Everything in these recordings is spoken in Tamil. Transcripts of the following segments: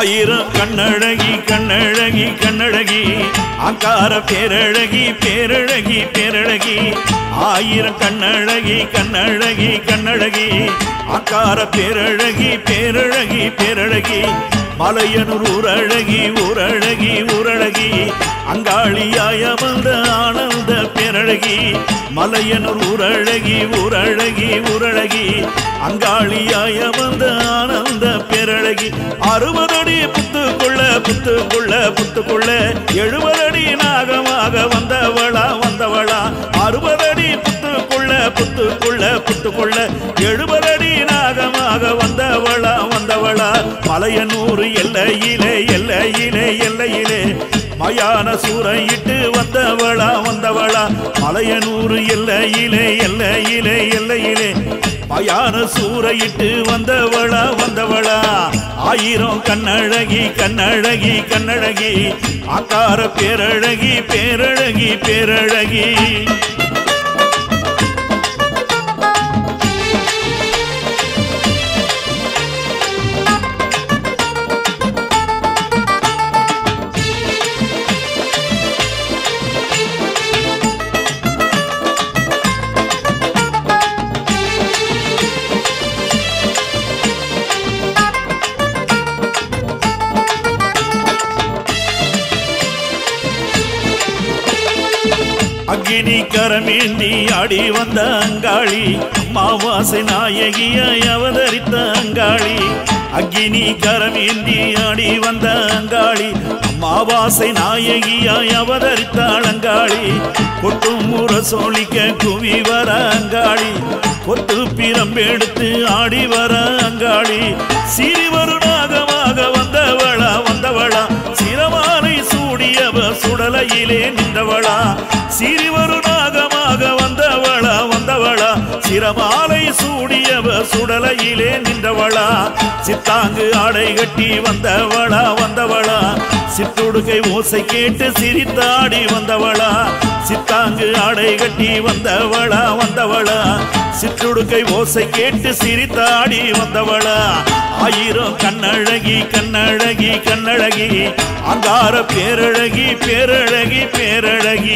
ஆயிரம் கண்ணழகி கண்ணழகி கண்ணழகி அங்கார பேரழகி பேரழகி பேரழகி ஆயிரம் கண்ணழகி கண்ணழகி கண்ணழகி அங்கார பேரழகி பேரழகி பேரழகி மலையனூர் ஊரழகி ஊரழகி ஊரழகி அங்காளியாய வந்த ஆனந்த பேரழகி மலையனூர் ஊரழகி ஊரழகி ஊரழகி அங்காளியாய வந்த ஆனந்த பேரழகி அறுபதடி புத்துக்குள்ள புத்துக்குள்ள புத்துக்குள்ள எழுபதடி நாகமாக வந்தவளா வந்தவளா அறுபதடி புத்துக்குள்ள புத்துக்குள்ள புத்துக்குள்ள எழுபதடி நாகமாக வந்தவளா வந்தவளா மலையனூர் எல்லையிலே எல்லையிலே எல்லையிலே மயான சூறையிட்டு வந்தவளா வந்தவளா மலையனூர் எல்லையிலே எல்லையிலே எல்லையிலே மயான சூறையிட்டு வந்தவளா வந்தவளா ஆயிரம் கண்ணழகி கண்ணழகி கண்ணழகி ஆக்கார பேரழகி பேரழகி பேரழகி அக்கினி கரமேந்தி ஆடி வந்த அங்காளி அம்மாவாசை நாயகியாய் அவதரித்த அங்காளி அக்கினி கரமேந்தி ஆடி வந்த அங்காளி அம்மாவாசை நாயகியாய் அவதரித்தாள் அங்காளி கொட்டும் முற சோழிக்க குவி வர அங்காளி கொத்து பிரம்பெடுத்து ஆடி வர அங்காளி சிறிவரு நாகமாக வந்தவளா வந்தவளா சிரமாலை சூடியவ சுடலையிலே நின்றவளா சிறிவரு நாகமாக வந்தவளா வந்தவளா சிரமாலை சூடியவ சுடலையிலே நின்றவளா சித்தாங்கு ஆடை கட்டி வந்தவளா வந்தவளா சிற்றுடுகை ஓசை கேட்டு சிரித்தாடி வந்தவளா சித்தாங்கு ஆடை கட்டி வந்தவளா வந்தவளா சிற்றுடுக்கை ஓசை கேட்டு சிரித்தாடி வந்தவளா ஆயிரம் கண்ணழகி கண்ணழகி கண்ணழகி அங்கார பேரழகி பேரழகி பேரழகி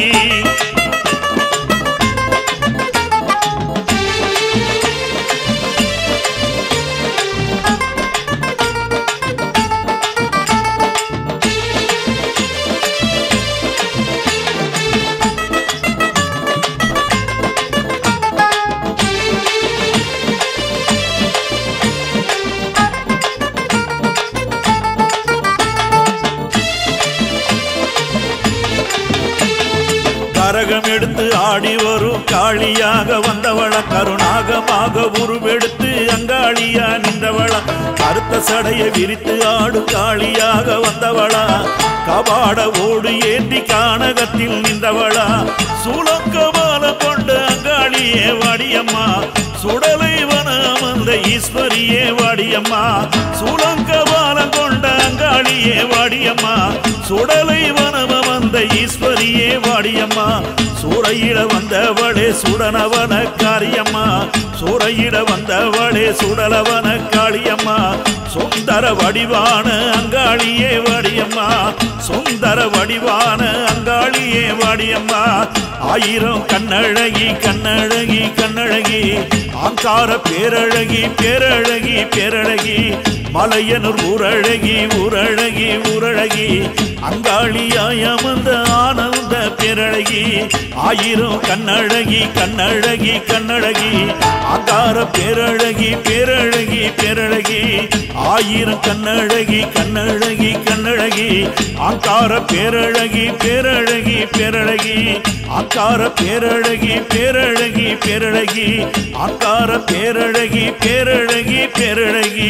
கரகம் எடுத்து ஆடி வரும் காளியாக வந்தவள கருணாகமாக உருவெடுத்து அங்காளியா நின்றவளா கருத்த சடைய விரித்து ஆடு காளியாக வந்தவளா கபாட ஓடு ஏந்தி கானகத்தில் நின்றவளா சூளக்கபால கொண்ட அங்காளியே வாடியம்மா சுடலை வனமந்த ஈஸ்வரியே வாடியம்மா சூளங்கபாலம் கொண்ட அங்காளியே வாடியம்மா சுடலை வனம வந்த ஈஸ்வரியே வாடியம்மா சூறையிட வந்தவளே சுடனவன காரியம்மா சூறையிட வந்தவளே சுடலவன காளியம்மா சுந்தர வடிவான அங்காளியே வாடியம்மா சுந்தர வடிவான அங்காளியே வாடியம்மா ஆயிரம் கண்ணழகி கண்ணழகி கண்ணழகி ஆங்கார பேரழகி பேரழகி பேரழகி மலையனூர் ஊரழகி ஊரழகி ஊரழகி அங்காளியாய் அமர்ந்த ஆனந்த பேரழகி ஆயிரம் கண்ணழகி கண்ணழகி கண்ணழகி ஆங்கார பேரழகி பேரழகி பேரழகி ஆயிரம் கண்ணழகி கண்ணழகி கண்ணழகி ஆங்கார பேரழகி பேரழகி பேரழகி ஆங்கார பேரழகி பேரழகி பேரழகி ஆங்கார பேரழகி பேரழகி பேரழகி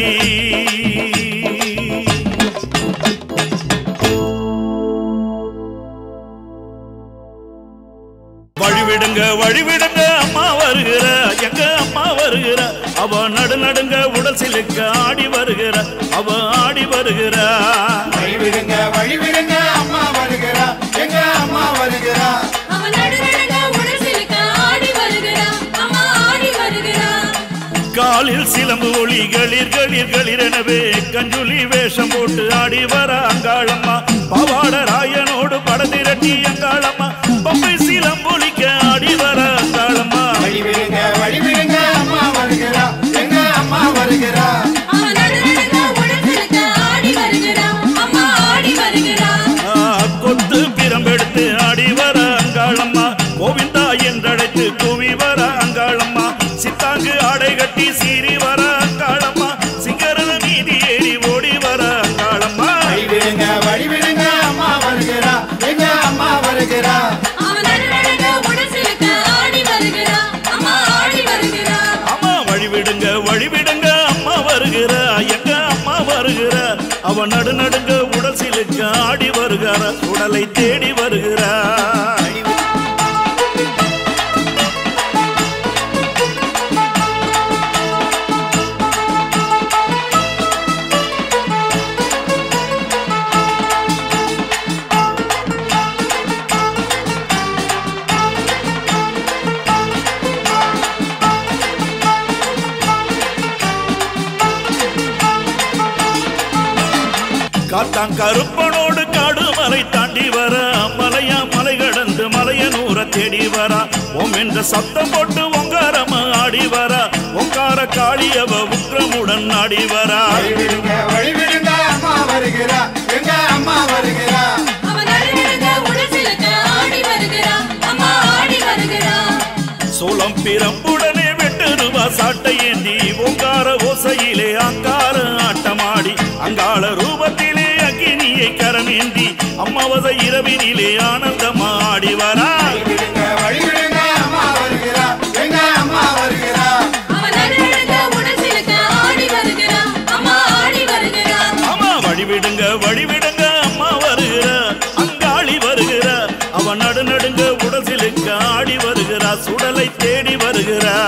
வழிவிடுங்க வழிவிடுங்க அம்மா வருகிற எங்க அம்மா வருகிற அவ நடு நடுங்க உடல் சிலுக்க ஆடி வருகிற அவ ஆடி வருகிறா வழிவிடுங்க வழிவிடுங்க அம்மா வருகிறா எங்க அம்மா வருகிறா அவன் நடுநடுங்க உடல் சிலுக்க ஆடி வருகிறான் அம்மா ஆடி வருகிறான் காலில் சிலம்பு ஒளி களிர் களிர் களிரெனவே கஞ்சுலி வேஷம் போட்டு ஆடி வர அங்காளம்மா பவாட ராயனோடு படதிரட்டி அங்காளம்மா பம்பை சிலம்பொலிக்க ஆடி வர அங்காளம்மா வழி விடுங்க வழி விடுங்க அம்மா வருகிறா எங்க அம்மா வருகிறா அவன் நடுநடுங்க உடஞ்சிருக்க ஆடி வருகிறான் அம்மா ஆடி வருகிறான் ஆ, கொத்து பிரம்பெடுத்து ஆடி வர அங்காளம்மா கோவிந்தா என்றழைத்து கூவி வர அங்காளம்மா சித்தாங்கு ஆடை கட்டி சீறி வர அங்காளம்மா சிங்கரன நீதி ஏறி ஓடி வர அங்காளம்மா வழி விடுங்க வழி விடுங்க அம்மா வருகிறா எங்க அம்மா வருகிறா அவன் நடுநடுங்க உடஞ்சிருக்க ஆடி வருகிறான் அம்மா ஆடி வருகிறான் அம்மா வழிவிடுங்க வழிவிடுங்க அம்மா வருகிற எங்க அம்மா வருகிற அவ நடு நடுங்க உடல் சிலுக்க ஆடி வருகிறார் உடலை தேடி வருகிறார் காத்தாங்கருப்பனோடு காடு மலை தாண்டி வர மலையா மலை கடந்து மலையனூர தேடி வர ஓம் என்ற சத்தம் போட்டு ஒங்காரம ஆடி வர ஒங்கார காளியவ உக்கிரமுடன் ஆடி வரா வழி விடுங்க வழி விடுங்க அம்மா வருகிறா எங்க அம்மா வருகிறா அவன் நடுநடுங்க உடஞ்சிருக்க ஆடி வருகிறான் அம்மா ஆடி வருகிறான் சோளம் பிரம்புடனே வெட்டு ரூபா சாட்டை ஏந்தி ஓங்கார ஓசையிலே அங்கார ஆட்டமாடி அங்காள ரூபத்திலே அக்கினியை கரமேந்தி அம்மாவத இரவினிலே ஆனந்தமா ஆடி வரா வழி விடுங்க வழி விடுங்க அம்மா வருகிறா எங்க அம்மா வருகிறா அவன் நடுநடுங்க உடஞ்சிருக்க ஆடி வருகிறான் அம்மா ஆடி வருகிறான் அம்மா வழிவிடுங்க வழிவிடுங்க அம்மா வருகிற அங்காளி வருகிற அவன் நடு நடுங்க உடசிலுக்கு ஆடி வருகிறா சுடலை தேடி வருகிறா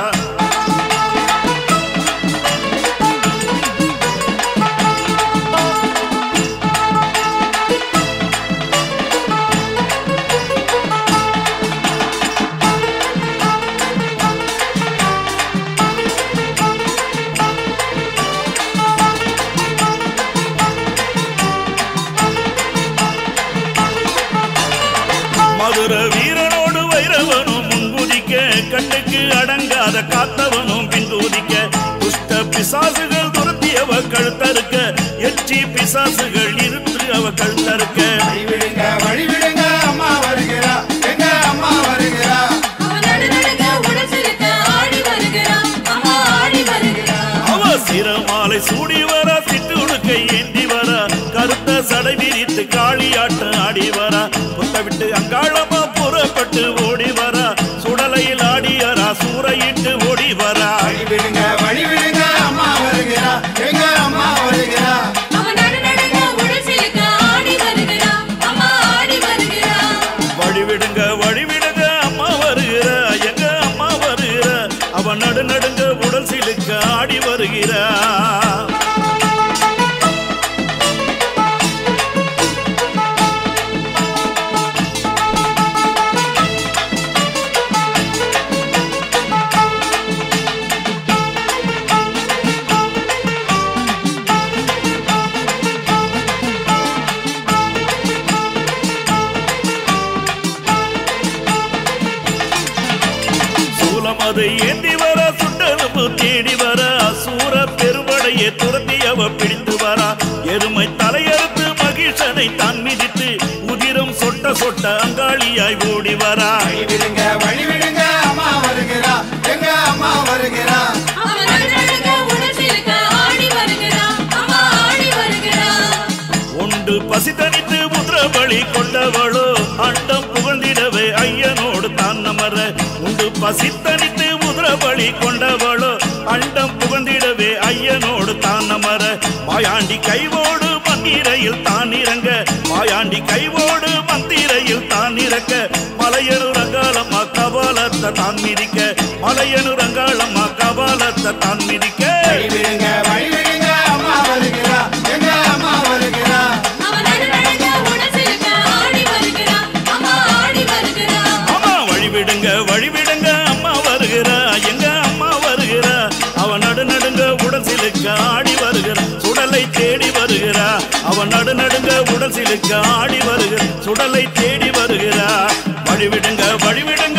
மதுர வீரனோடு வைரவனும் முன்குதிக்க கண்ணுக்கு அடங்காத காத்தவனும் பின்தூதிக்க துஷ்ட பிசாசுகள் துரத்தி அவ கழுத்தறுக்க எச்சி பிசாசுகள் இருத்து அவ கழுத்தறுக்க வழி விடுங்க வழி விடுங்க அம்மா வருகிறா எங்க அம்மா வருகிறா அவன் நடுநடுங்க உடஞ்சிருக்க ஆடி வருகிறான் அம்மா ஆடி வருகிறான் அவ சிரமாலை சூடி வர சிட்டு உடுக்கை ஏந்தி வர கருத்த சடை விரித்து காளியாட்டம் ஆடி வர புத்த விட்டு அங்காளமா புறப்பட்டு ஓடி வர சுடலையில் ஆடியரா சூறையிட்டு ஓடி வரா வழி விடுங்க வழி விடுங்க அம்மா வருகிறா எங்க அம்மா வருகிறா அவன் நடுநடுங்க உடஞ்சிருக்க ஆடி வருகிறான் அம்மா ஆடி வருகிறான் வழிவிடுங்க வழிவிடுங்க அம்மா வருகிற எங்க அம்மா வருகிற அவ நடு நடுங்க உடல் சிலுக்க ஆடி வருகிறா சூலம் அதை ஏந்தி வர சுட்டெலும்பு தேடி வர அசூர பெருமடையை துரத்தி அவ பிடித்து வரா எருமை தலையறுத்து மகிழ்ச்சனை தான் மிதித்து உதிரம் சொட்ட சொட்ட அங்காளியாய் ஓடி வரா வழி விடுங்க வழி விடுங்க அம்மா வருகிறா எங்க அம்மா வருகிறா அவன் நடுநடுங்க உடஞ்சிருக்க ஆடி வருகிறான் அம்மா ஆடி வருகிறான் உண்டு பசி தனித்து முத்திரபலி கொண்டவளோ அண்டம் புகழ்ந்திடவே ஐயனோடு தான் நமர உண்டு பசி தனித்து முத்திரபலி கொண்டவளோ அண்டம் புகழ்ந்திடவே ஐயனோடு தான் நமர மாயாண்டி கைவோடு மந்திரையில் தான் இறங்க மாயாண்டி கைவோடு மந்திரையில் தான் இறக்க மலையனு ரங்காளம்மா கபாலத்தை தான் மிதிக்க மலையனு ரங்காளம்மா கபாலத்தை தான் மிதிக்க வழி விடுங்க வழி விடுங்க அம்மா வருகிறா எங்க அம்மா வருகிறா அவன் நடுநடுங்க உடஞ்சிருக்க ஆடி வருகிறான் அம்மா ஆடி வருகிறான் அம்மா வழிவிடுங்க வழிவிடுங்க அம்மா வருகிறா எங்க அம்மா வருகிறா அவ அவன் நடு நடுங்க உடல் சிலுக்க ஆடி வருகிறார் சுடலை தேடி வருகிறார் வழிவிடுங்க வழிவிடுங்க